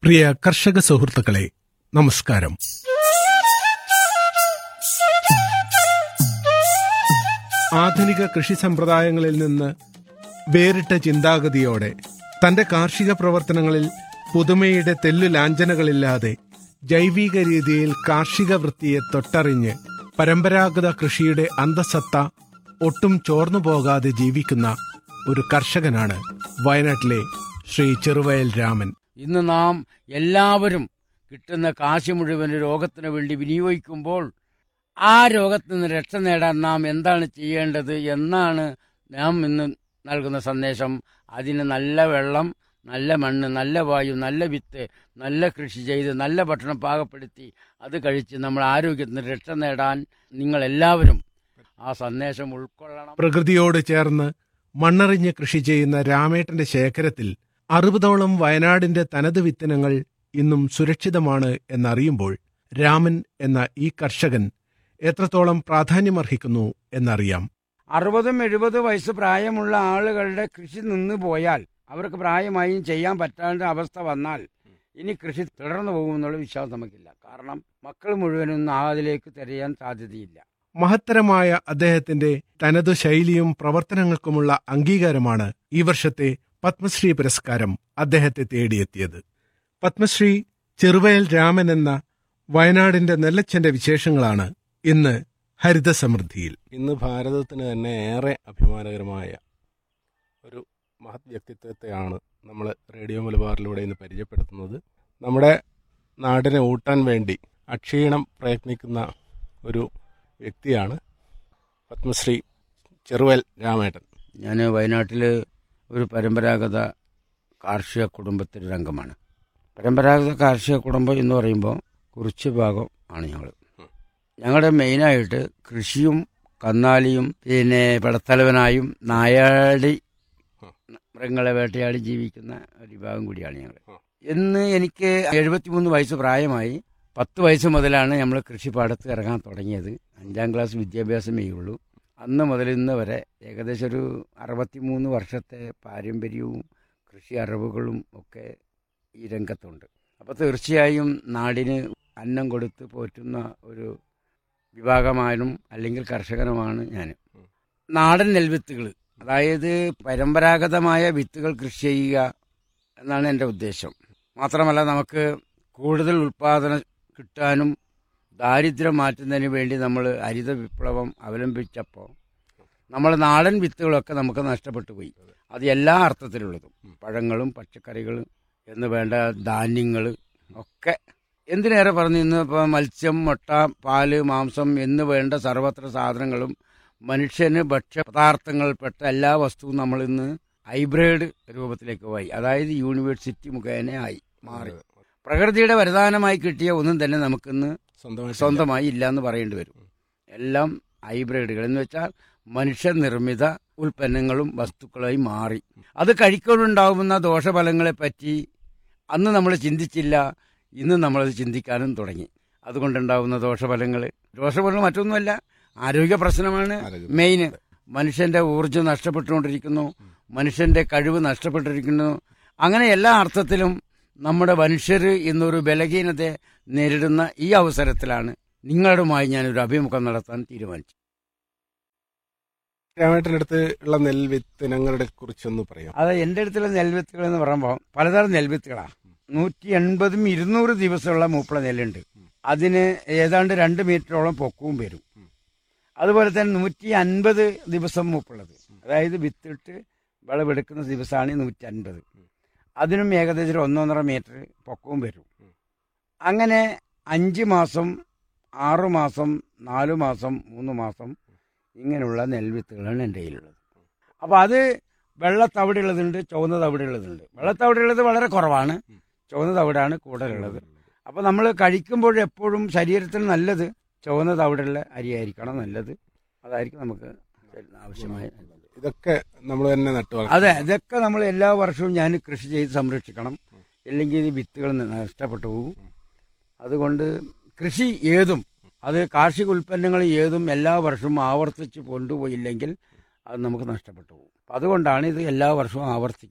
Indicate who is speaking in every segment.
Speaker 1: പ്രിയ കർഷക സുഹൃത്തുക്കളെ നമസ്കാരം ആധുനിക കൃഷി സമ്പ്രദായങ്ങളിൽ നിന്ന് വേറിട്ട ചിന്താഗതിയോടെ തന്റെ കാർഷിക പ്രവർത്തനങ്ങളിൽ പുതുമയുടെ തെല്ലു ലാഞ്ചനകളില്ലാതെ ജൈവിക രീതിയിൽ കാർഷിക വൃത്തിയെ തൊട്ടറിഞ്ഞ് പരമ്പരാഗത കൃഷിയുടെ അന്തസത്ത ഒട്ടും ചോർന്നു പോകാതെ ജീവിക്കുന്ന ഒരു കർഷകനാണ് വയനാട്ടിലെ ശ്രീ ചെറുവയൽ രാമൻ
Speaker 2: ഇന്ന് നാം എല്ലാവരും കിട്ടുന്ന കാശ് മുഴുവൻ രോഗത്തിന് വേണ്ടി വിനിയോഗിക്കുമ്പോൾ ആ രോഗത്തിൽ നിന്ന് രക്ഷ നേടാൻ നാം എന്താണ് ചെയ്യേണ്ടത് എന്നാണ് നാം ഇന്ന് നൽകുന്ന സന്ദേശം അതിന് നല്ല വെള്ളം നല്ല മണ്ണ് നല്ല വായു നല്ല വിത്ത് നല്ല കൃഷി ചെയ്ത് നല്ല ഭക്ഷണം പാകപ്പെടുത്തി അത് കഴിച്ച് നമ്മൾ ആരോഗ്യത്തിന് രക്ഷ നേടാൻ നിങ്ങൾ എല്ലാവരും ആ സന്ദേശം ഉൾക്കൊള്ളണം
Speaker 1: പ്രകൃതിയോട് ചേർന്ന് മണ്ണറിഞ്ഞ് കൃഷി ചെയ്യുന്ന രാമേട്ടന്റെ ശേഖരത്തിൽ അറുപതോളം വയനാടിന്റെ തനത് വിത്തനങ്ങൾ ഇന്നും സുരക്ഷിതമാണ് എന്നറിയുമ്പോൾ രാമൻ എന്ന ഈ കർഷകൻ എത്രത്തോളം പ്രാധാന്യമർഹിക്കുന്നു എന്നറിയാം
Speaker 2: അറുപതും എഴുപത് വയസ്സ് പ്രായമുള്ള ആളുകളുടെ കൃഷി നിന്ന് പോയാൽ അവർക്ക് പ്രായമായും ചെയ്യാൻ പറ്റാത്ത അവസ്ഥ വന്നാൽ ഇനി കൃഷി തുടർന്നു പോകുമെന്നുള്ള വിശ്വാസം നമുക്കില്ല കാരണം മക്കൾ മുഴുവനൊന്നും അതിലേക്ക് തിരയാൻ സാധ്യതയില്ല
Speaker 1: മഹത്തരമായ അദ്ദേഹത്തിന്റെ തനതു ശൈലിയും പ്രവർത്തനങ്ങൾക്കുമുള്ള അംഗീകാരമാണ് ഈ വർഷത്തെ പത്മശ്രീ പുരസ്കാരം അദ്ദേഹത്തെ തേടിയെത്തിയത് പത്മശ്രീ ചെറുവയൽ രാമൻ എന്ന വയനാടിന്റെ നെല്ലച്ചന്റെ വിശേഷങ്ങളാണ് ഇന്ന് ഹരിതസമൃദ്ധിയിൽ
Speaker 3: ഇന്ന് ഭാരതത്തിന് തന്നെ ഏറെ അഭിമാനകരമായ ഒരു മഹത് വ്യക്തിത്വത്തെയാണ് നമ്മൾ റേഡിയോ മലബാറിലൂടെ ഇന്ന് പരിചയപ്പെടുത്തുന്നത് നമ്മുടെ നാടിനെ ഊട്ടാൻ വേണ്ടി അക്ഷീണം പ്രയത്നിക്കുന്ന ഒരു വ്യക്തിയാണ് പത്മശ്രീ ചെറുവൽ രാമേട്ടൻ
Speaker 2: ഞാൻ വയനാട്ടിൽ ഒരു പരമ്പരാഗത കാർഷിക കുടുംബത്തിൻ്റെ അംഗമാണ് പരമ്പരാഗത കാർഷിക കുടുംബം എന്ന് പറയുമ്പോൾ കുറിച്ച് ഭാഗം ആണ് ഞങ്ങൾ ഞങ്ങളുടെ മെയിനായിട്ട് കൃഷിയും കന്നാലിയും പിന്നെ പടത്തലവനായും നായാടി മൃഗങ്ങളെ വേട്ടയാടി ജീവിക്കുന്ന ഒരു വിഭാഗം കൂടിയാണ് ഞങ്ങൾ ഇന്ന് എനിക്ക് എഴുപത്തിമൂന്ന് വയസ്സ് പ്രായമായി പത്ത് വയസ്സ് മുതലാണ് നമ്മൾ കൃഷിപ്പാടത്ത് ഇറങ്ങാൻ തുടങ്ങിയത് അഞ്ചാം ക്ലാസ് വിദ്യാഭ്യാസമേ ഉള്ളൂ അന്ന് മുതൽ ഇന്ന് വരെ ഏകദേശം ഒരു അറുപത്തിമൂന്ന് വർഷത്തെ പാരമ്പര്യവും കൃഷി അറിവുകളും ഒക്കെ ഈ രംഗത്തുണ്ട് അപ്പോൾ തീർച്ചയായും നാടിന് അന്നം കൊടുത്ത് പോറ്റുന്ന ഒരു വിഭാഗമാനും അല്ലെങ്കിൽ കർഷകനുമാണ് ഞാൻ നാടൻ നെൽവിത്തുകൾ അതായത് പരമ്പരാഗതമായ വിത്തുകൾ കൃഷി ചെയ്യുക എന്നാണ് എൻ്റെ ഉദ്ദേശം മാത്രമല്ല നമുക്ക് കൂടുതൽ ഉൽപ്പാദനം കിട്ടാനും ദാരിദ്ര്യം മാറ്റുന്നതിന് വേണ്ടി നമ്മൾ ഹരിത വിപ്ലവം അവലംബിച്ചപ്പോൾ നമ്മൾ നാടൻ വിത്തുകളൊക്കെ നമുക്ക് നഷ്ടപ്പെട്ടു പോയി അത് എല്ലാ അർത്ഥത്തിലുള്ളതും പഴങ്ങളും പച്ചക്കറികളും എന്ന് വേണ്ട ധാന്യങ്ങൾ ഒക്കെ എന്തിനേറെ പറഞ്ഞു ഇന്ന് ഇപ്പോൾ മത്സ്യം മുട്ട പാല് മാംസം എന്ന് വേണ്ട സർവത്ര സാധനങ്ങളും മനുഷ്യന് ഭക്ഷ്യപദാർത്ഥങ്ങൾപ്പെട്ട എല്ലാ വസ്തുവും നമ്മൾ ഇന്ന് ഹൈബ്രിഡ് രൂപത്തിലേക്ക് പോയി അതായത് യൂണിവേഴ്സിറ്റി മുഖേന ആയി മാറി പ്രകൃതിയുടെ വരദാനമായി കിട്ടിയ ഒന്നും തന്നെ നമുക്കിന്ന്
Speaker 3: സ്വന്തമായി
Speaker 2: സ്വന്തമായി ഇല്ല എന്ന് പറയേണ്ടി വരും എല്ലാം ഹൈബ്രിഡുകൾ എന്ന് വെച്ചാൽ മനുഷ്യനിർമ്മിത ഉൽപ്പന്നങ്ങളും വസ്തുക്കളായി മാറി അത് കഴിക്കാനുണ്ടാകുന്ന ദോഷഫലങ്ങളെ പറ്റി അന്ന് നമ്മൾ ചിന്തിച്ചില്ല ഇന്ന് നമ്മളത് ചിന്തിക്കാനും തുടങ്ങി അതുകൊണ്ടുണ്ടാകുന്ന ദോഷഫലങ്ങൾ ദോഷഫലങ്ങൾ മറ്റൊന്നുമല്ല ആരോഗ്യ പ്രശ്നമാണ്
Speaker 3: ആരോഗ്യ
Speaker 2: മെയിൻ മനുഷ്യന്റെ ഊർജ്ജം നഷ്ടപ്പെട്ടുകൊണ്ടിരിക്കുന്നു മനുഷ്യന്റെ കഴിവ് നഷ്ടപ്പെട്ടിരിക്കുന്നു അങ്ങനെ എല്ലാ അർത്ഥത്തിലും നമ്മുടെ മനുഷ്യർ ഇന്നൊരു ബലഹീനതയെ നേരിടുന്ന ഈ അവസരത്തിലാണ് നിങ്ങളുമായി ഞാനൊരു അഭിമുഖം നടത്താൻ തീരുമാനിച്ചു
Speaker 3: രാമേട്ടൻ്റെ അടുത്ത് ഉള്ള നെൽവിത്തിനങ്ങളുടെ കുറിച്ചൊന്ന് പറയാം
Speaker 2: അത് എൻ്റെ അടുത്തുള്ള നെൽവിത്തുകൾ എന്ന് പറയുമ്പോൾ പലതരം നെൽവിത്തുകളാണ് നൂറ്റി എൺപതും ഇരുന്നൂറ് ദിവസമുള്ള മൂപ്പള നെല്ലുണ്ട് അതിന് ഏതാണ്ട് രണ്ട് മീറ്ററോളം പൊക്കവും വരും അതുപോലെ തന്നെ നൂറ്റി അൻപത് ദിവസം മൂപ്പുള്ളത് അതായത് വിത്തിട്ട് വിളവെടുക്കുന്ന ദിവസമാണ് നൂറ്റി അൻപത് അതിനും ഏകദേശം ഒരു ഒന്നൊന്നര മീറ്റർ പൊക്കവും വരും അങ്ങനെ അഞ്ച് മാസം ആറു മാസം നാലു മാസം മൂന്ന് മാസം ഇങ്ങനെയുള്ള നെൽവിത്തുകളാണ് എൻ്റെ കയ്യിലുള്ളത് അപ്പോൾ അത് വെള്ള തവിടുള്ളതുണ്ട് ചുവന്ന തവിടുള്ളതുണ്ട് വെള്ള തവിടുള്ളത് വളരെ കുറവാണ് ചുവന്ന തവിടാണ് കൂടുതലുള്ളത് അപ്പോൾ നമ്മൾ കഴിക്കുമ്പോൾ എപ്പോഴും ശരീരത്തിന് നല്ലത് ചുവന്ന തവിടുള്ള അരിയായിരിക്കണം നല്ലത് അതായിരിക്കും നമുക്ക് ആവശ്യമായ
Speaker 3: ഇതൊക്കെ നമ്മൾ തന്നെ നട്ടു
Speaker 2: അതെ ഇതൊക്കെ നമ്മൾ എല്ലാ വർഷവും ഞാൻ കൃഷി ചെയ്ത് സംരക്ഷിക്കണം ഇല്ലെങ്കിൽ ഈ വിത്തുകൾ നഷ്ടപ്പെട്ടു പോകും അതുകൊണ്ട് കൃഷി ഏതും അത് കാർഷിക ഉൽപ്പന്നങ്ങൾ ഏതും എല്ലാ വർഷവും ആവർത്തിച്ച് കൊണ്ടുപോയില്ലെങ്കിൽ അത് നമുക്ക് നഷ്ടപ്പെട്ടു പോകും അപ്പം അതുകൊണ്ടാണ് ഇത് എല്ലാ വർഷവും ആവർത്തിക്കുന്നത്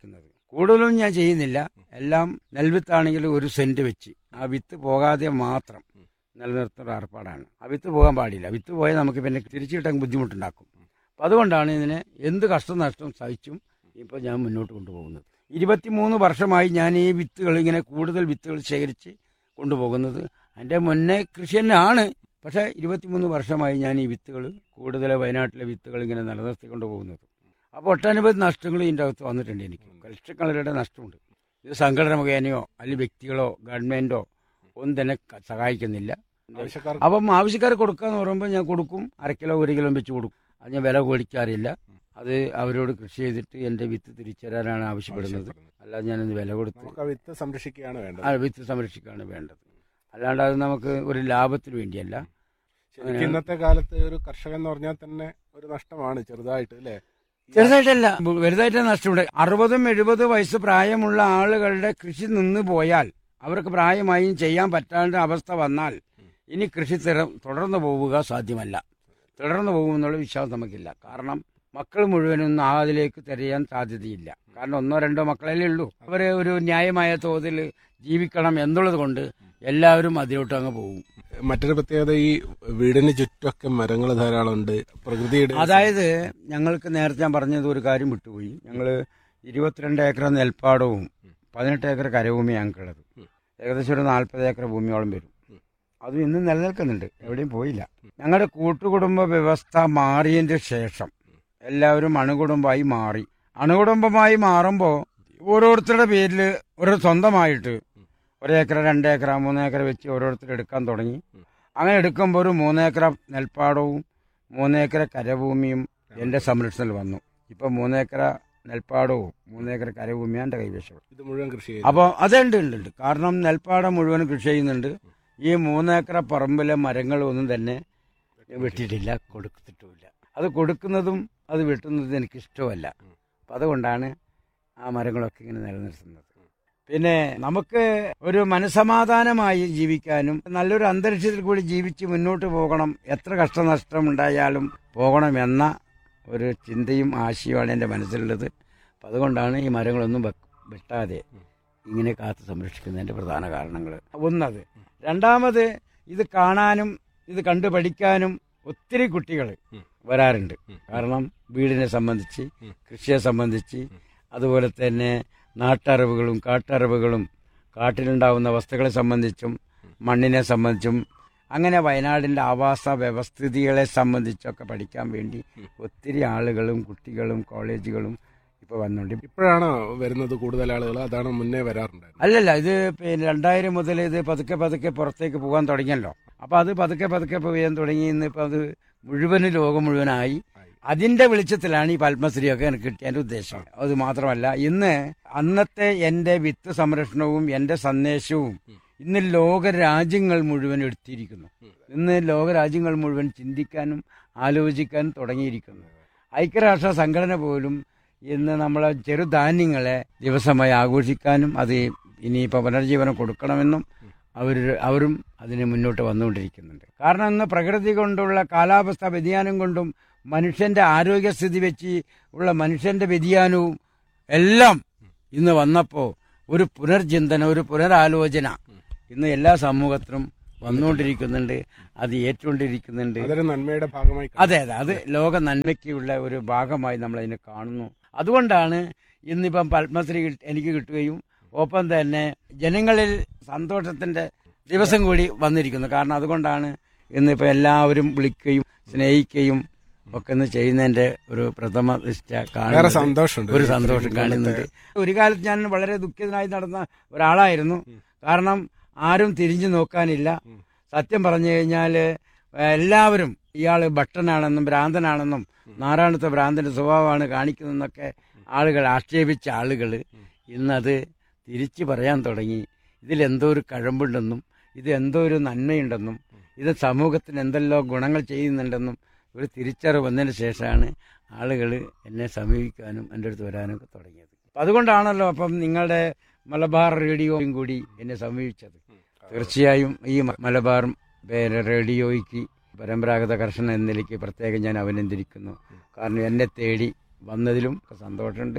Speaker 2: കൂടുതലും ഞാൻ ചെയ്യുന്നില്ല എല്ലാം നെൽവിത്താണെങ്കിൽ ഒരു സെന്റ് വെച്ച് ആ വിത്ത് പോകാതെ മാത്രം നിലനിർത്തുന്ന ഏർപ്പാടാണ് ആ വിത്ത് പോകാൻ പാടില്ല വിത്ത് പോയാൽ നമുക്ക് പിന്നെ തിരിച്ചു കിട്ടാൻ ബുദ്ധിമുട്ടുണ്ടാക്കും അപ്പം അതുകൊണ്ടാണ് ഇതിനെ എന്ത് കഷ്ടം നഷ്ടം സഹിച്ചും ഇപ്പോൾ ഞാൻ മുന്നോട്ട് കൊണ്ടുപോകുന്നത് ഇരുപത്തിമൂന്ന് വർഷമായി ഞാൻ ഈ വിത്തുകൾ ഇങ്ങനെ കൂടുതൽ വിത്തുകൾ ശേഖരിച്ച് കൊണ്ടുപോകുന്നത് എൻ്റെ മുന്നേ കൃഷി തന്നെയാണ് പക്ഷേ ഇരുപത്തിമൂന്ന് വർഷമായി ഞാൻ ഈ വിത്തുകൾ കൂടുതൽ വയനാട്ടിലെ വിത്തുകൾ ഇങ്ങനെ നിലനിർത്തിക്കൊണ്ട് പോകുന്നത് അപ്പോൾ ഒട്ടനവധി നഷ്ടങ്ങൾ ഇതിൻ്റെ അകത്ത് വന്നിട്ടുണ്ട് എനിക്ക് ലക്ഷങ്ങളുടെ നഷ്ടമുണ്ട് ഇത് സംഘടന മുഖേനയോ അല്ലെങ്കിൽ വ്യക്തികളോ ഗവൺമെൻറ്റോ ഒന്നും തന്നെ ക- സഹായിക്കുന്നില്ല
Speaker 3: ആവശ്യക്കാർക്ക്
Speaker 2: അപ്പം ആവശ്യക്കാർ കൊടുക്കാന്ന് പറയുമ്പോൾ ഞാൻ കൊടുക്കും അര കിലോ ഒരു കിലോ വെച്ച് കൊടുക്കും അത് ഞാൻ വില കൊടുക്കാറില്ല അത് അവരോട് കൃഷി ചെയ്തിട്ട് എൻ്റെ വിത്ത് തിരിച്ചു തരാനാണ് ആവശ്യപ്പെടുന്നത്
Speaker 3: ആവശ്യപ്പെടുന്നത്.
Speaker 2: അല്ലാതെ ഞാനത് വില കൊടുത്ത്
Speaker 3: നമുക്ക് ആ വിത്ത് സംരക്ഷിക്കുകയാണ് വേണ്ടത്
Speaker 2: ആ വിത്ത് സംരക്ഷിക്കുകയാണ് വേണ്ടത് അല്ലാണ്ട് അത് നമുക്ക് ഒരു ലാഭത്തിന് വേണ്ടിയല്ല
Speaker 3: ശരിക്കും ഇന്നത്തെ കാലത്ത് ഒരു കർഷകൻ എന്ന് പറഞ്ഞാൽ തന്നെ ഒരു നഷ്ടമാണ് ചെറുതായിട്ട് അല്ലേ
Speaker 2: ചെറുതായിട്ടല്ല വലുതായിട്ട് നഷ്ടമുണ്ട് അറുപതും എഴുപത് വയസ്സ് പ്രായമുള്ള ആളുകളുടെ കൃഷി നിന്ന് പോയാൽ അവർക്ക് പ്രായമായും ചെയ്യാൻ പറ്റാണ്ട അവസ്ഥ വന്നാൽ ഇനി കൃഷി തിര- തുടർന്ന് പോവുക സാധ്യമല്ല തുടർന്ന് പോകുമെന്നുള്ള വിശ്വാസം നമുക്കില്ല കാരണം മക്കൾ മുഴുവനൊന്നും ആ അതിലേക്ക് തിരയാൻ സാധ്യതയില്ല കാരണം ഒന്നോ രണ്ടോ മക്കളല്ലേ ഉള്ളൂ അവരെ ഒരു ന്യായമായ തോതിൽ ജീവിക്കണം എന്നുള്ളത് കൊണ്ട് എല്ലാവരും അതിലോട്ട് അങ്ങ് പോകും
Speaker 3: മറ്റൊരു പ്രത്യേകത ഈ വീടിന് ചുറ്റുമൊക്കെ മരങ്ങൾ ധാരാളം ഉണ്ട് പ്രകൃതിയുടെ
Speaker 2: അതായത് ഞങ്ങൾക്ക് നേരത്തെ ഞാൻ പറഞ്ഞത് ഒരു കാര്യം വിട്ടുപോയി ഞങ്ങൾ ഇരുപത്തിരണ്ട് ഏക്കർ നെൽപ്പാടവും പതിനെട്ട് ഏക്കർ കരഭൂമി ഞങ്ങൾക്കുള്ളത് ഏകദേശം ഒരു നാൽപ്പത് ഏക്കർ ഭൂമിയോളം വരും അത് ഇന്നും നിലനിൽക്കുന്നുണ്ട് എവിടെയും പോയില്ല ഞങ്ങളുടെ കൂട്ടുകുടുംബ വ്യവസ്ഥ മാറിയതിന്റെ ശേഷം എല്ലാവരും അണുകുടുംബമായി മാറി അണുകുടുംബമായി മാറുമ്പോൾ ഓരോരുത്തരുടെ പേരിൽ ഒരു സ്വന്തമായിട്ട് ഒരേക്കർ രണ്ടേക്കർ മൂന്നേക്കർ വെച്ച് ഓരോരുത്തർ എടുക്കാൻ തുടങ്ങി അങ്ങനെ എടുക്കുമ്പോൾ ഒരു മൂന്നേക്കർ നെൽപ്പാടവും മൂന്നേക്കർ കരഭൂമിയും എൻ്റെ സംരക്ഷണത്തിൽ വന്നു ഇപ്പം മൂന്നേക്കർ നെൽപ്പാടവും മൂന്നേക്കർ കരഭൂമിയാണ് എൻ്റെ കൈവശം
Speaker 3: ഇത് മുഴുവൻ കൃഷി ചെയ്തു
Speaker 2: അപ്പോൾ അതുണ്ട് ഉണ്ട് ഉണ്ട് കാരണം നെൽപ്പാടം മുഴുവൻ കൃഷി ചെയ്യുന്നുണ്ട് ഈ മൂന്നേക്കർ പറമ്പിലെ മരങ്ങളൊന്നും തന്നെ വെട്ടിയിട്ടില്ല കൊടുത്തിട്ടുമില്ല അത് കൊടുക്കുന്നതും അത് വെട്ടുന്നതും എനിക്ക് ഇഷ്ടമല്ല അപ്പം അതുകൊണ്ടാണ് ആ മരങ്ങളൊക്കെ ഇങ്ങനെ നിലനിർത്തുന്നത് പിന്നെ നമുക്ക് ഒരു മനസമാധാനമായി ജീവിക്കാനും നല്ലൊരു അന്തരീക്ഷത്തിൽ കൂടി ജീവിച്ച് മുന്നോട്ട് പോകണം എത്ര കഷ്ടനഷ്ടം ഉണ്ടായാലും പോകണമെന്ന ഒരു ചിന്തയും ആശയമാണ് എൻ്റെ മനസ്സിലുള്ളത് അപ്പം അതുകൊണ്ടാണ് ഈ മരങ്ങളൊന്നും വെക്ക് വെട്ടാതെ ഇങ്ങനെ കാത്ത് സംരക്ഷിക്കുന്നതിൻ്റെ പ്രധാന കാരണങ്ങൾ ഒന്നത് രണ്ടാമത് ഇത് കാണാനും ഇത് കണ്ടു പഠിക്കാനും ഒത്തിരി കുട്ടികൾ വരാറുണ്ട് കാരണം വീടിനെ സംബന്ധിച്ച് കൃഷിയെ സംബന്ധിച്ച് അതുപോലെ തന്നെ നാട്ടറിവുകളും കാട്ടറിവുകളും കാട്ടിലുണ്ടാവുന്ന വസ്തുക്കളെ സംബന്ധിച്ചും മണ്ണിനെ സംബന്ധിച്ചും അങ്ങനെ വയനാടിൻ്റെ ആവാസ വ്യവസ്ഥിതികളെ സംബന്ധിച്ചൊക്കെ പഠിക്കാൻ വേണ്ടി ഒത്തിരി ആളുകളും കുട്ടികളും കോളേജുകളും ഇപ്പോൾ വന്നുകൊണ്ട്
Speaker 3: ഇപ്പോഴാണ് വരുന്നത് കൂടുതൽ ആളുകൾ അതാണ് മുന്നേ വരാറുണ്ടായിരുന്നത്
Speaker 2: അല്ലല്ല ഇത് പിന്നെ രണ്ടായിരം മുതൽ ഇത് പതുക്കെ പതുക്കെ പുറത്തേക്ക് പോകാൻ തുടങ്ങിയല്ലോ അപ്പൊ അത് പതുക്കെ പതുക്കെ പോകാൻ തുടങ്ങി ഇന്നിപ്പോ അത് മുഴുവന് ലോകം മുഴുവനായി അതിന്റെ വെളിച്ചത്തിലാണ് ഈ പത്മശ്രീയൊക്കെ എനിക്ക് കിട്ടിയ എൻ്റെ ഉദ്ദേശം അത് മാത്രമല്ല ഇന്ന് അന്നത്തെ എൻ്റെ വിത്ത് സംരക്ഷണവും എൻ്റെ സന്ദേശവും ഇന്ന് ലോക രാജ്യങ്ങൾ മുഴുവൻ എടുത്തിരിക്കുന്നു ഇന്ന് ലോക രാജ്യങ്ങൾ മുഴുവൻ ചിന്തിക്കാനും ആലോചിക്കാനും തുടങ്ങിയിരിക്കുന്നു ഐക്യരാഷ്ട്ര സംഘടന പോലും ഇന്ന് നമ്മളെ ചെറുധാന്യങ്ങളെ ദിവസമായി ആഘോഷിക്കാനും അത് ഇനിയിപ്പോൾ പുനർജീവനം കൊടുക്കണമെന്നും അവർ അവരും അതിന് മുന്നോട്ട് വന്നുകൊണ്ടിരിക്കുന്നുണ്ട് കാരണം ഇന്ന് പ്രകൃതി കൊണ്ടുള്ള കാലാവസ്ഥ വ്യതിയാനം കൊണ്ടും മനുഷ്യന്റെ ആരോഗ്യസ്ഥിതി വെച്ച് ഉള്ള മനുഷ്യന്റെ വ്യതിയാനവും എല്ലാം ഇന്ന് വന്നപ്പോൾ ഒരു പുനർചിന്തന ഒരു പുനരാലോചന ഇന്ന് എല്ലാ സമൂഹത്തിലും വന്നുകൊണ്ടിരിക്കുന്നുണ്ട് അത് ഏറ്റുകൊണ്ടിരിക്കുന്നുണ്ട്
Speaker 3: അതൊരു നന്മയുടെ ഭാഗമായി കാണുന്നു.
Speaker 2: അതെ അതെ അത് ലോക നന്മയ്ക്കുള്ള ഒരു ഭാഗമായി നമ്മൾ അതിനെ കാണുന്നു അതുകൊണ്ടാണ് ഇന്നിപ്പം പത്മശ്രീ കിട്ട- എനിക്ക് കിട്ടുകയും ഒപ്പം തന്നെ ജനങ്ങളിൽ സന്തോഷത്തിന്റെ ദിവസം കൂടി വന്നിരിക്കുന്നു കാരണം അതുകൊണ്ടാണ് ഇന്നിപ്പോൾ എല്ലാവരും വിളിക്കുകയും സ്നേഹിക്കുകയും ഒക്കെ ഒന്ന് ചെയ്യുന്നതിന്റെ ഒരു പ്രഥമ ദൃഷ്ട
Speaker 3: വേറെ
Speaker 2: കാണുന്നത്
Speaker 3: സന്തോഷമുണ്ട്
Speaker 2: ഒരു സന്തോഷം കാണുന്നുണ്ട് ഒരു കാലത്ത് ഞാൻ വളരെ ദുഃഖിതനായി നടന്ന ഒരാളായിരുന്നു കാരണം ആരും തിരിഞ്ഞു നോക്കാനില്ല സത്യം പറഞ്ഞു കഴിഞ്ഞാൽ എല്ലാവരും ഇയാൾ ഭട്ടനാണെന്നും ഭ്രാന്തനാണെന്നും നാരായണത്തെ ഭ്രാന്തന്റെ സ്വഭാവമാണ് കാണിക്കുന്നതെന്നൊക്കെ ആളുകൾ ആക്ഷേപിച്ച ആളുകൾ ഇന്നത് തിരിച്ചു പറയാൻ തുടങ്ങി ഇതിലെന്തോ ഒരു കഴമ്പുണ്ടെന്നും ഇത് എന്തോ ഒരു നന്മയുണ്ടെന്നും ഇത് സമൂഹത്തിന് എന്തെല്ലോ ഗുണങ്ങൾ ചെയ്യുന്നുണ്ടെന്നും ഒരു തിരിച്ചറിവ് വന്നതിന് ശേഷമാണ് ആളുകൾ എന്നെ സമീപിക്കാനും എൻ്റെ അടുത്ത് വരാനും ഒക്കെ തുടങ്ങിയത് അപ്പം അതുകൊണ്ടാണല്ലോ അപ്പം നിങ്ങളുടെ മലബാർ റേഡിയോയും കൂടി എന്നെ സമീപിച്ചത് തീർച്ചയായും ഈ മ- മലബാർ പേര് റേഡിയോയ്ക്ക് പരമ്പരാഗത കർഷകൻ എന്ന നിലയ്ക്ക് പ്രത്യേകം ഞാൻ അഭിനന്ദിക്കുന്നു കാരണം എന്നെ തേടി വന്നതിലും സന്തോഷമുണ്ട്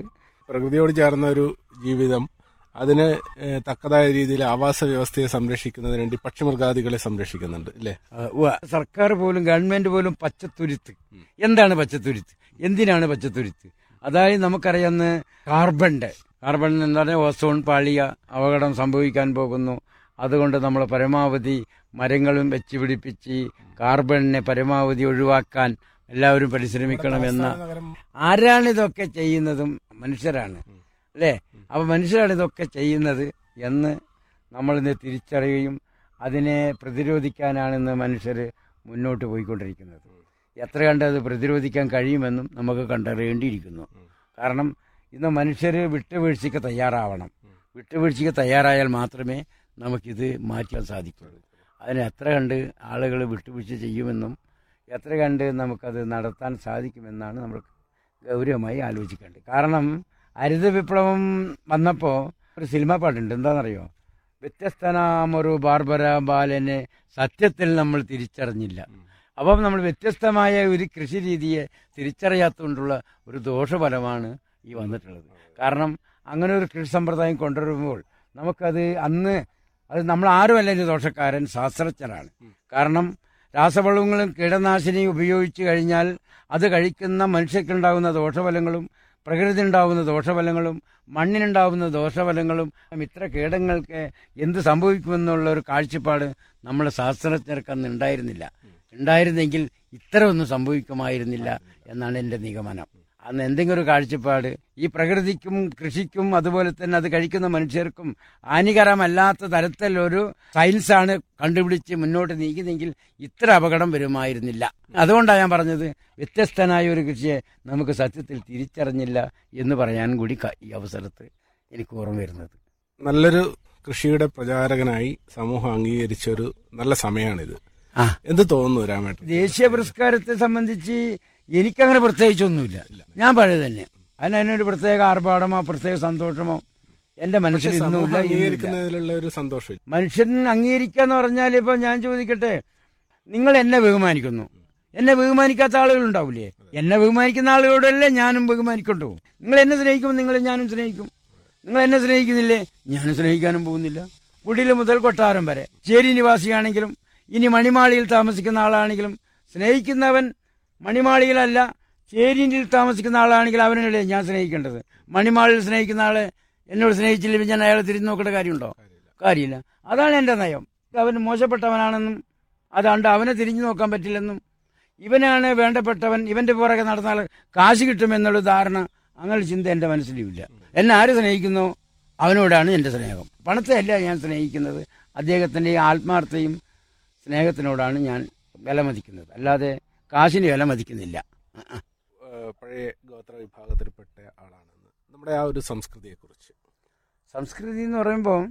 Speaker 3: പ്രകൃതിയോട് ചേർന്ന ഒരു ജീവിതം അതിന് ഏഹ്, തക്കതായ രീതിയിൽ ആവാസ വ്യവസ്ഥയെ സംരക്ഷിക്കുന്നതിന് വേണ്ടി പക്ഷിമൃഗാദികളെ സംരക്ഷിക്കുന്നുണ്ട് അല്ലേ
Speaker 2: ആ, ഉവ്വ. സർക്കാർ പോലും ഗവൺമെന്റ് പോലും പച്ചത്തുരുത്ത് എന്താണ് പച്ചത്തുരുത്ത് എന്തിനാണ് പച്ചത്തുരുത്ത് അതായത് നമുക്കറിയാവുന്ന കാർബണിന്റെ കാർബൺ എന്ന് പറഞ്ഞാൽ ഓസോൺ പാളിയ അപകടം സംഭവിക്കാൻ പോകുന്നു അതുകൊണ്ട് നമ്മൾ പരമാവധി മരങ്ങളും വെച്ച് പിടിപ്പിച്ച് കാർബണിനെ പരമാവധി ഒഴിവാക്കാൻ എല്ലാവരും പരിശ്രമിക്കണമെന്ന
Speaker 3: നഗരം
Speaker 2: ആരാണ് ഇതൊക്കെ ചെയ്യുന്നതും മനുഷ്യരാണ് അല്ലേ അപ്പൊ മനുഷ്യരാണ് ഇതൊക്കെ ചെയ്യുന്നത് എന്ന് നമ്മളിന്ന് തിരിച്ചറിയുകയും അതിനെ പ്രതിരോധിക്കാനാണ് ഇന്ന് മനുഷ്യർ മുന്നോട്ട് പോയിക്കൊണ്ടിരിക്കുന്നത് എത്ര കണ്ട് അത് പ്രതിരോധിക്കാൻ കഴിയുമെന്നും നമുക്ക് കണ്ടറിയേണ്ടിയിരിക്കുന്നു കാരണം ഇന്ന് മനുഷ്യർ വിട്ടുവീഴ്ചയ്ക്ക് തയ്യാറാവണം വിട്ടുവീഴ്ചയ്ക്ക് തയ്യാറായാൽ മാത്രമേ നമുക്കിത് മാറ്റാൻ സാധിക്കുള്ളൂ അതിന് എത്ര കണ്ട് ആളുകൾ വിട്ടുവീഴ്ച ചെയ്യുമെന്നും എത്ര കണ്ട് നമുക്കത് നടത്താൻ സാധിക്കുമെന്നാണ് നമ്മൾ ഗൗരവമായി ആലോചിക്കേണ്ടത് കാരണം ഹരിത വിപ്ലവം വന്നപ്പോൾ ഒരു സിനിമ പാട്ടുണ്ട് എന്താണെന്നറിയോ വ്യത്യസ്തനാമൊരു ബാർബര ബാലനെ സത്യത്തിൽ നമ്മൾ തിരിച്ചറിഞ്ഞില്ല അപ്പം നമ്മൾ വ്യത്യസ്തമായ ഒരു കൃഷി രീതിയെ തിരിച്ചറിയാത്തതുകൊണ്ടുള്ള ഒരു ദോഷഫലമാണ് ഈ വന്നിട്ടുള്ളത് കാരണം അങ്ങനെ ഒരു കൃഷി സമ്പ്രദായം കൊണ്ടുവരുമ്പോൾ നമുക്കത് അന്ന് അത് നമ്മൾ ആരുമല്ല ഒരു ദോഷക്കാരൻ ശാസ്ത്രജ്ഞരാണ് കാരണം രാസവളങ്ങളും കീടനാശിനിയും ഉപയോഗിച്ചു കഴിഞ്ഞാൽ അത് കഴിക്കുന്ന മനുഷ്യർക്കുണ്ടാകുന്ന ദോഷഫലങ്ങളും പ്രകൃതി ഉണ്ടാകുന്ന ദോഷഫലങ്ങളും മണ്ണിനുണ്ടാകുന്ന ദോഷഫലങ്ങളും ഇത്ര കീടങ്ങൾക്ക് എന്ത് സംഭവിക്കുമെന്നുള്ള ഒരു കാഴ്ചപ്പാട് നമ്മുടെ ശാസ്ത്രജ്ഞർക്ക് അന്ന് ഉണ്ടായിരുന്നില്ല ഉണ്ടായിരുന്നെങ്കിൽ ഇത്ര ഒന്നും സംഭവിക്കുമായിരുന്നില്ല എന്നാണ് എൻ്റെ നിഗമനം അന്ന് എന്തെങ്കിലും ഒരു കാഴ്ചപ്പാട് ഈ പ്രകൃതിക്കും കൃഷിക്കും അതുപോലെ തന്നെ അത് കഴിക്കുന്ന മനുഷ്യർക്കും ഹാനികരമല്ലാത്ത തരത്തിലൊരു സയൻസാണ് കണ്ടുപിടിച്ച് മുന്നോട്ട് നീങ്ങിയതെങ്കിൽ ഇത്ര അപകടം വരുമായിരുന്നില്ല അതുകൊണ്ടാണ് ഞാൻ പറഞ്ഞത് വ്യത്യസ്തനായ ഒരു കൃഷിയെ നമുക്ക് സത്യത്തിൽ തിരിച്ചറിഞ്ഞില്ല എന്ന് പറയാൻ കൂടി ക- ഈ അവസരത്ത് എനിക്ക് ഓർമ്മ വരുന്നത്
Speaker 3: നല്ലൊരു കൃഷിയുടെ പ്രചാരകനായി സമൂഹം അംഗീകരിച്ച ഒരു നല്ല സമയമാണിത്
Speaker 2: ആ
Speaker 3: എന്ത് തോന്നുന്നു രാമേട്ടൻ
Speaker 2: ദേശീയ പുരസ്കാരത്തെ സംബന്ധിച്ച് എനിക്കങ്ങനെ പ്രത്യേകിച്ചൊന്നുമില്ല ഞാൻ പഴയ തന്നെ അതിന് അതിനൊരു പ്രത്യേക ആർഭാടമോ പ്രത്യേക സന്തോഷമോ എന്റെ മനസ്സിൽ
Speaker 3: സമൂഹം
Speaker 2: ഇന്നുമില്ല ഇന്നുമില്ല.
Speaker 3: അംഗീകരിക്കുന്നതിലുള്ള ഒരു സന്തോഷം
Speaker 2: മനുഷ്യൻ അംഗീകരിക്കുക എന്ന് പറഞ്ഞാൽ ഇപ്പൊ ഞാൻ ചോദിക്കട്ടെ നിങ്ങൾ എന്നെ ബഹുമാനിക്കുന്നു എന്നെ ബഹുമാനിക്കാത്ത ആളുകൾ ഉണ്ടാവില്ലേ എന്നെ ബഹുമാനിക്കുന്ന ആളുകളോടല്ലേ ഞാനും ബഹുമാനിക്കൊണ്ടു നിങ്ങൾ എന്നെ സ്നേഹിക്കുമ്പോൾ നിങ്ങൾ ഞാനും സ്നേഹിക്കും നിങ്ങൾ എന്നെ സ്നേഹിക്കുന്നില്ലേ ഞാനും സ്നേഹിക്കാനും പോകുന്നില്ല കുടിൽ മുതൽ കൊട്ടാരം വരെ ചേരി നിവാസിയാണെങ്കിലും ഇനി മണിമാളിയിൽ താമസിക്കുന്ന ആളാണെങ്കിലും സ്നേഹിക്കുന്നവൻ മണിമാളിയിലല്ല ചേരിയിൽ താമസിക്കുന്ന ആളാണെങ്കിൽ അവനല്ലേ ഞാൻ സ്നേഹിക്കേണ്ടത് മണിമാളിൽ സ്നേഹിക്കുന്ന ആളെ എന്നോട് സ്നേഹിച്ചില്ലെങ്കിൽ ഞാൻ അയാളെ തിരിഞ്ഞു നോക്കേണ്ട കാര്യമുണ്ടോ കാര്യമില്ല അതാണ് എൻ്റെ നയം അവൻ മോശപ്പെട്ടവനാണെന്നും അതുകൊണ്ട് അവനെ തിരിഞ്ഞു നോക്കാൻ പറ്റില്ലെന്നും ഇവനാണ് വേണ്ടപ്പെട്ടവൻ ഇവന്റെ പുറകെ നടന്നാൽ കാശ് കിട്ടുമെന്നുള്ള ധാരണ അങ്ങനെ ചിന്ത എൻ്റെ മനസ്സിലുമില്ല എന്നെ ആര് സ്നേഹിക്കുന്നോ അവനോടാണ് എൻ്റെ സ്നേഹം പണത്തെ അല്ല ഞാൻ സ്നേഹിക്കുന്നത് അദ്ദേഹത്തിൻ്റെ ആത്മാർത്ഥയും സ്നേഹത്തിനോടാണ് ഞാൻ വിലമതിക്കുന്നത് അല്ലാതെ കാശിന് വിലമതിക്കുന്നില്ല ആ, ആ.
Speaker 3: ഏഹ് പഴയ ഗോത്ര വിഭാഗത്തിൽപ്പെട്ട ആളാണെന്ന് നമ്മുടെ ആ ഒരു സംസ്കൃതിയെ കുറിച്ച്
Speaker 2: സംസ്കൃതി എന്ന് പറയുമ്പോൾ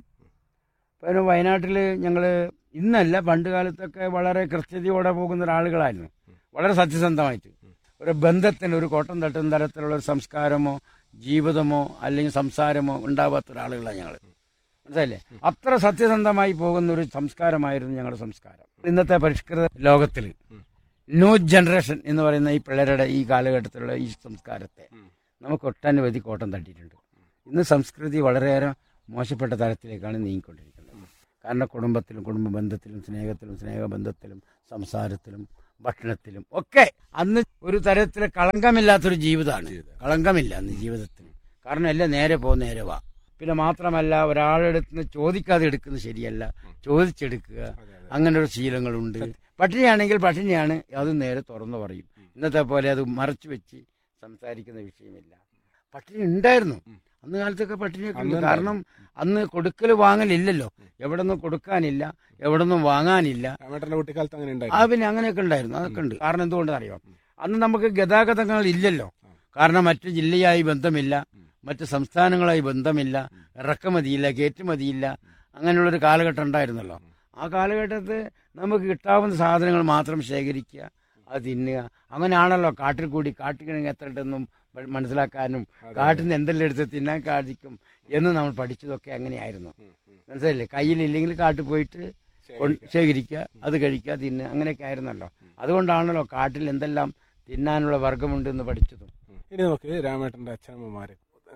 Speaker 2: ഇപ്പോൾ വയനാട്ടിൽ ഞങ്ങൾ ഇന്നല്ല പണ്ട് കാലത്തൊക്കെ വളരെ കൃത്യതയോടെ പോകുന്ന ഒരാളുകളായിരുന്നു വളരെ സത്യസന്ധമായിട്ട് ഒരു ബന്ധത്തിന് ഒരു കോട്ടം തട്ടുന്ന തരത്തിലുള്ള ഒരു സംസ്കാരമോ ജീവിതമോ അല്ലെങ്കിൽ സംസാരമോ ഉണ്ടാവാത്ത ഒരാളുകളാണ് ഞങ്ങൾ മനസ്സിലായില്ലേ അത്ര സത്യസന്ധമായി പോകുന്ന ഒരു സംസ്കാരമായിരുന്നു ഞങ്ങളുടെ സംസ്കാരം ഇന്നത്തെ പരിഷ്കൃത ലോകത്തിൽ ന്യൂ ജനറേഷൻ എന്ന് പറയുന്ന ഈ പിള്ളേരുടെ ഈ കാലഘട്ടത്തിലുള്ള ഈ സംസ്കാരത്തെ നമുക്ക് ഒട്ടനവധി കോട്ടം തട്ടിയിട്ടുണ്ട് ഇന്ന് സംസ്കൃതി വളരെയേറെ മോശപ്പെട്ട തരത്തിലേക്കാണ് നീങ്ങിക്കൊണ്ടിരിക്കുന്നത് കാരണം കുടുംബത്തിലും കുടുംബ ബന്ധത്തിലും സ്നേഹത്തിലും സ്നേഹബന്ധത്തിലും സംസാരത്തിലും ഭക്ഷണത്തിലും ഒക്കെ അന്ന് ഒരു തരത്തിൽ കളങ്കമില്ലാത്തൊരു ജീവിതമാണ് കളങ്കമില്ല അന്ന് ജീവിതത്തിന് കാരണം എല്ലാം നേരെ പോ നേരെ വാ പിന്നെ മാത്രമല്ല ഒരാളുടെ അടുത്ത് നിന്ന് ചോദിക്കാതെ എടുക്കുന്നത് ശരിയല്ല ചോദിച്ചെടുക്കുക അങ്ങനെ ഒരു ശീലങ്ങളുണ്ട് പട്ടിണിയാണെങ്കിൽ പട്ടിണിയാണ് അത് നേരെ തുറന്നു പറയും ഇന്നത്തെ പോലെ അത് മറച്ചു വെച്ച് സംസാരിക്കുന്ന വിഷയമില്ല പട്ടിണി ഉണ്ടായിരുന്നു അന്ന് കാലത്തൊക്കെ പട്ടിണിയൊക്കെ ഉണ്ട് കാരണം അന്ന് കൊടുക്കൽ വാങ്ങലില്ലല്ലോ എവിടെ നിന്നും കൊടുക്കാനില്ല എവിടെ നിന്നും വാങ്ങാനില്ല
Speaker 3: രാമേട്ടന്റെ കുട്ടിക്കാലത്ത് അങ്ങനെ
Speaker 2: ആ
Speaker 3: ഉണ്ടായിരുന്നു
Speaker 2: പിന്നെ അങ്ങനെയൊക്കെ ഉണ്ടായിരുന്നു അതൊക്കെ ഉണ്ട് കാരണം എന്തുകൊണ്ടെന്ന് അറിയാം അന്ന് നമുക്ക് ഗതാഗതങ്ങൾ ഇല്ലല്ലോ കാരണം മറ്റു ജില്ലയായി ബന്ധമില്ല മറ്റ് സംസ്ഥാനങ്ങളായി ബന്ധമില്ല ഇറക്കുമതിയില്ല കയറ്റുമതിയില്ല അങ്ങനെയുള്ളൊരു കാലഘട്ടം ഉണ്ടായിരുന്നല്ലോ ആ കാലഘട്ടത്ത് നമുക്ക് കിട്ടാവുന്ന സാധനങ്ങൾ മാത്രം ശേഖരിക്കുക അത് തിന്നുക അങ്ങനെയാണല്ലോ കാട്ടിൽ കൂടി കാട്ടിക്കിഴങ്ങ് എത്ര ഉണ്ടെന്നും മ- മനസ്സിലാക്കാനും കാട്ടിൽ നിന്ന് എന്തെല്ലാം എടുത്ത് തിന്നാൻ സാധിക്കും എന്ന് നമ്മൾ പഠിച്ചതൊക്കെ അങ്ങനെയായിരുന്നു മനസ്സിലായില്ലേ കയ്യിലില്ലെങ്കിൽ കാട്ടിൽ പോയിട്ട് കൊണ്ട് ശേഖരിക്കുക അത് കഴിക്കുക തിന്നുക അങ്ങനെയൊക്കെ ആയിരുന്നല്ലോ അതുകൊണ്ടാണല്ലോ കാട്ടിൽ എന്തെല്ലാം തിന്നാനുള്ള വർഗമുണ്ട് എന്ന് പഠിച്ചതും
Speaker 3: ഇനി നമുക്ക് രാമേട്ടന്റെ അച്ഛനമ്മമാരെ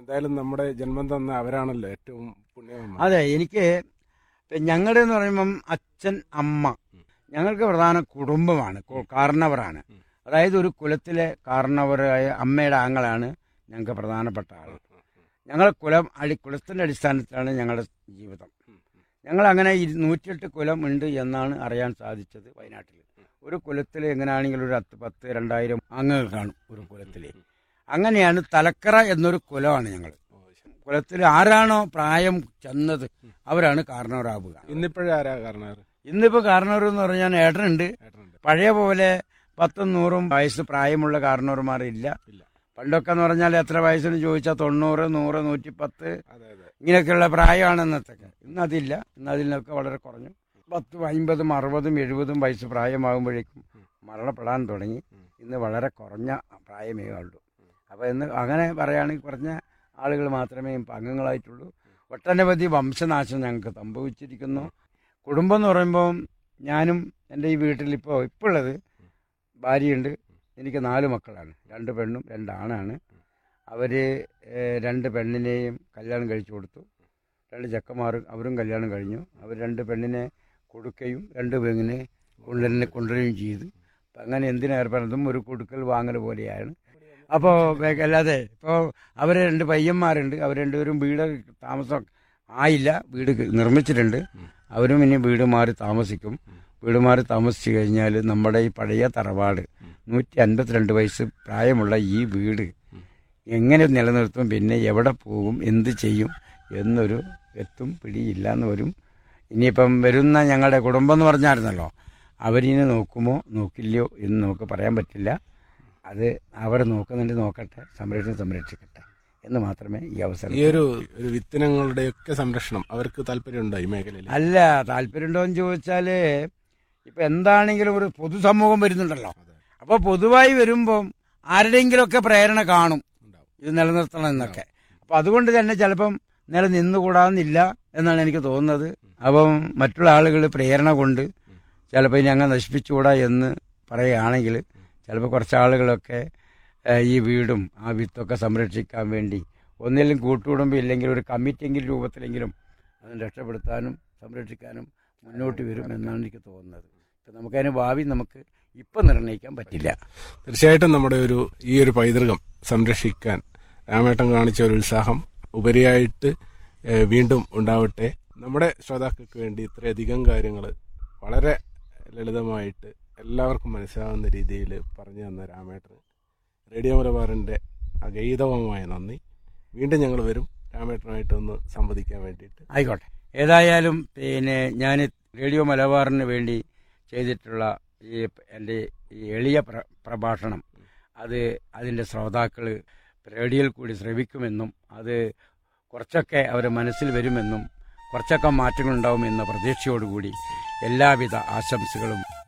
Speaker 3: എന്തായാലും നമ്മുടെ ജന്മം തന്ന അവരാണല്ലോ ഏറ്റവും പുണ്യവന്മാർ
Speaker 2: അതെ എനിക്ക് ഞങ്ങളുടെ എന്ന് പറയുമ്പം അച്ഛൻ അമ്മ ഞങ്ങൾക്ക് പ്രധാന കുടുംബമാണ് കു- കാരണവറാണ്
Speaker 3: ഉം.
Speaker 2: അതായത് ഒരു കുലത്തിലെ കാരണവരായ അമ്മയുടെ ആങ്ങളാണ് ഞങ്ങൾക്ക് പ്രധാനപ്പെട്ട ആൾ ഞങ്ങളെ കുലം അടി കുലത്തിന്റെ അടിസ്ഥാനത്തിലാണ് ഞങ്ങളുടെ ജീവിതം ഞങ്ങൾ അങ്ങനെ ഇരു- നൂറ്റിയെട്ട് കുലം ഉണ്ട് എന്നാണ് അറിയാൻ സാധിച്ചത് വയനാട്ടിൽ ഒരു കുലത്തിൽ എങ്ങനെയാണെങ്കിലും ഒരു പത്ത് പത്ത് രണ്ടായിരം അംഗങ്ങൾ കാണും ഒരു കുലത്തിൽ അങ്ങനെയാണ് തലക്കറ എന്നൊരു കുലമാണ് ഞങ്ങൾ കുലത്തിൽ ആരാണോ പ്രായം ചെന്നത് അവരാണ് കാരണവരാവുക
Speaker 3: ഇന്നിപ്പോഴാരാ കാരണവർ
Speaker 2: ഇന്നിപ്പോ കാരണവർ എന്ന് പറഞ്ഞാൽ ഏട്ടനുണ്ട്
Speaker 3: ഏട്ടനുണ്ട്
Speaker 2: പഴയ പോലെ പത്തും നൂറും വയസ്സ് പ്രായമുള്ള കാരണവന്മാർ ഇല്ല
Speaker 3: ഇല്ല
Speaker 2: പണ്ടൊക്കെ എന്ന് പറഞ്ഞാൽ എത്ര വയസ്സിന് ചോദിച്ചാൽ തൊണ്ണൂറ് നൂറ് നൂറ്റിപ്പത്ത്
Speaker 3: അതെ അതെ
Speaker 2: ഇങ്ങനെയൊക്കെയുള്ള പ്രായമാണ് ഇന്നത്തൊക്കെ ഇന്ന് അതില്ല ഇന്ന് അതിനൊക്കെ വളരെ കുറഞ്ഞു പത്തും അമ്പതും അറുപതും എഴുപതും വയസ്സ് പ്രായമാകുമ്പോഴേക്കും മരണപ്പെടാൻ തുടങ്ങി ഇന്ന് വളരെ കുറഞ്ഞ പ്രായമേ ഉള്ളൂ അപ്പോൾ ഇന്ന് അങ്ങനെ പറയുകയാണെങ്കിൽ കുറഞ്ഞ ആളുകൾ മാത്രമേ ഇപ്പം അംഗങ്ങളായിട്ടുള്ളൂ ഒട്ടനവധി വംശനാശം ഞങ്ങൾക്ക് സംഭവിച്ചിരിക്കുന്നു കുടുംബം എന്ന് പറയുമ്പോൾ ഞാനും എൻ്റെ ഈ വീട്ടിൽ ഇപ്പോൾ ഇപ്പോൾ ഉള്ളത് ഭാര്യയുണ്ട് എനിക്ക് നാല് മക്കളാണ് രണ്ട് പെണ്ണും രണ്ട് ആണാണ് അവർ രണ്ട് പെണ്ണിനെയും കല്യാണം കഴിച്ചു കൊടുത്തു രണ്ട് ചെക്കന്മാരും അവരും കല്യാണം കഴിഞ്ഞു അവർ രണ്ട് പെണ്ണിനെ കൊടുക്കുകയും രണ്ട് പെണ്ണിനെ കൊണ്ടുവരുന്ന കൊണ്ടുവരികയും ചെയ്തു അപ്പം അങ്ങനെ എന്തിനാ ഏർപ്പെടുന്നതും ഒരു കൊടുക്കൽ വാങ്ങൽ പോലെയാണ് അപ്പോൾ അല്ലാതെ ഇപ്പോൾ അവർ രണ്ട് പയ്യന്മാരുണ്ട് അവർ രണ്ടുപേരും വീട് താമസം ആയില്ല വീട് നിർമ്മിച്ചിട്ടുണ്ട് അവരും ഇനി വീട് മാറി താമസിക്കും വീട് മാറി താമസിച്ചു കഴിഞ്ഞാൽ നമ്മുടെ ഈ പഴയ തറവാട് നൂറ്റി അൻപത്തിരണ്ട് വയസ്സ് പ്രായമുള്ള ഈ വീട് എങ്ങനെ നിലനിർത്തും പിന്നെ എവിടെ പോകും എന്ത് ചെയ്യും എന്നൊരു എത്തും പിടിയില്ല എന്ന് വരും ഇനിയിപ്പം വരുന്ന ഞങ്ങളുടെ കുടുംബം എന്ന് പറഞ്ഞായിരുന്നല്ലോ അവരിനെ നോക്കുമോ നോക്കില്ലയോ എന്ന് നമുക്ക് പറയാൻ പറ്റില്ല അത് അവർ നോക്കുന്നുണ്ട് നോക്കട്ടെ സംരക്ഷണം സംരക്ഷിക്കട്ടെ എന്ന് മാത്രമേ ഈ അവസരം
Speaker 3: ഈ ഒരു ഒരു വിത്തിനങ്ങളുടെയൊക്കെ സംരക്ഷണം അവർക്ക് താല്പര്യമുണ്ടോ ഈ മേഖലയിൽ
Speaker 2: അല്ല താല്പര്യമുണ്ടോ എന്ന് ചോദിച്ചാല് ഇപ്പൊ എന്താണെങ്കിലും ഒരു പൊതുസമൂഹം വരുന്നുണ്ടല്ലോ
Speaker 3: അതെ.
Speaker 2: അപ്പൊ പൊതുവായി വരുമ്പം ആരുടെയെങ്കിലുമൊക്കെ പ്രേരണ കാണും
Speaker 3: ഉണ്ടാവും.
Speaker 2: ഇത് നിലനിർത്തണം എന്നൊക്കെ അപ്പൊ അതുകൊണ്ട് തന്നെ ചിലപ്പം നിലനിന്നുകൂടാന്നില്ല എന്നാണ് എനിക്ക് തോന്നുന്നത് അപ്പം മറ്റുള്ള ആളുകൾ പ്രേരണ കൊണ്ട് ചിലപ്പോൾ ഇനി അങ്ങ് നശിപ്പിച്ചുകൂടാ എന്ന് പറയുകയാണെങ്കിൽ ചിലപ്പോൾ കുറച്ച് ആളുകളൊക്കെ ഏഹ്, ഈ വീടും ആ വിത്തൊക്കെ സംരക്ഷിക്കാൻ വേണ്ടി ഒന്നിലും കൂട്ടുകുടുംബം ഇല്ലെങ്കിൽ ഒരു കമ്മിറ്റിയെങ്കിലും രൂപത്തിലെങ്കിലും അതിനെ രക്ഷപ്പെടുത്താനും സംരക്ഷിക്കാനും മുന്നോട്ട് വരും എന്നാണ് എനിക്ക് തോന്നുന്നത് ഇപ്പം നമുക്കതിന് ഭാവി നമുക്ക് ഇപ്പം നിർണ്ണയിക്കാൻ പറ്റില്ല
Speaker 3: തീർച്ചയായിട്ടും നമ്മുടെ ഒരു ഈ ഒരു പൈതൃകം സംരക്ഷിക്കാൻ രാമേട്ടൻ കാണിച്ച ഒരു ഉത്സാഹം ഉപരിയായിട്ട് ഏഹ്, വീണ്ടും ഉണ്ടാവട്ടെ നമ്മുടെ ശ്രോതാക്കൾക്ക് വേണ്ടി ഇത്രയധികം കാര്യങ്ങൾ വളരെ ലളിതമായിട്ട് എല്ലാവർക്കും മനസ്സിലാവുന്ന രീതിയിൽ പറഞ്ഞു തന്ന രാമേട്ടന് റേഡിയോ മലബാറിൻ്റെ അഗൈതവമായ നന്ദി വീണ്ടും ഞങ്ങൾ വരും രാമേട്ടനുമായിട്ട് ഒന്ന് സംവദിക്കാൻ വേണ്ടിയിട്ട്
Speaker 2: ആയിക്കോട്ടെ ഏതായാലും പിന്നെ ഞാൻ റേഡിയോ മലബാറിന് വേണ്ടി ചെയ്തിട്ടുള്ള ഈ എൻ്റെ ഈ എളിയ പ്ര പ്രഭാഷണം അത് അതിൻ്റെ ശ്രോതാക്കൾ റേഡിയോയിൽ കൂടി ശ്രവിക്കുമെന്നും അത് കുറച്ചൊക്കെ അവരുടെ മനസ്സിൽ വരുമെന്നും കുറച്ചൊക്കെ മാറ്റങ്ങളുണ്ടാവുമെന്ന പ്രതീക്ഷയോടുകൂടി എല്ലാവിധ ആശംസകളും